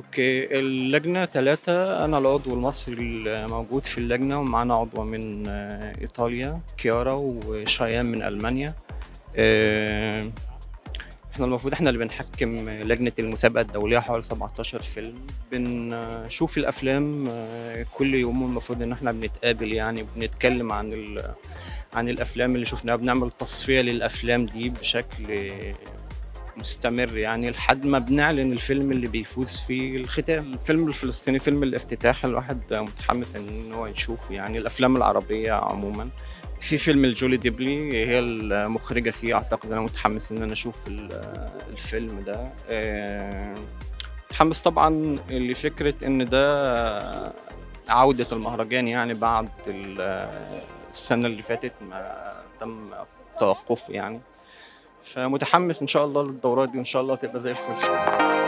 اوكي اللجنة ثلاثة أنا العضو المصري الموجود في اللجنة ومعانا عضوة من آه، إيطاليا كيارا وشيان من ألمانيا آه، احنا المفروض احنا اللي بنحكم لجنة المسابقة الدولية حوالي 17 فيلم بنشوف الأفلام آه، كل يوم المفروض إن احنا بنتقابل يعني بنتكلم عن ال عن الأفلام اللي شفناها بنعمل تصفية للأفلام دي بشكل مستمر يعني لحد ما بنعلن الفيلم اللي بيفوز في الختام الفيلم الفلسطيني فيلم الافتتاح الواحد متحمس ان هو يشوفه يعني الافلام العربيه عموما في فيلم الجولي ديبلي هي المخرجه فيه اعتقد انا متحمس ان انا اشوف ال- الفيلم ده آه، متحمس طبعا لفكره ان ده عوده المهرجان يعني بعد ال- السنه اللي فاتت ما تم توقفه يعني فمتحمس ان شاء الله للدورات دي وان شاء الله تبقى زي الفل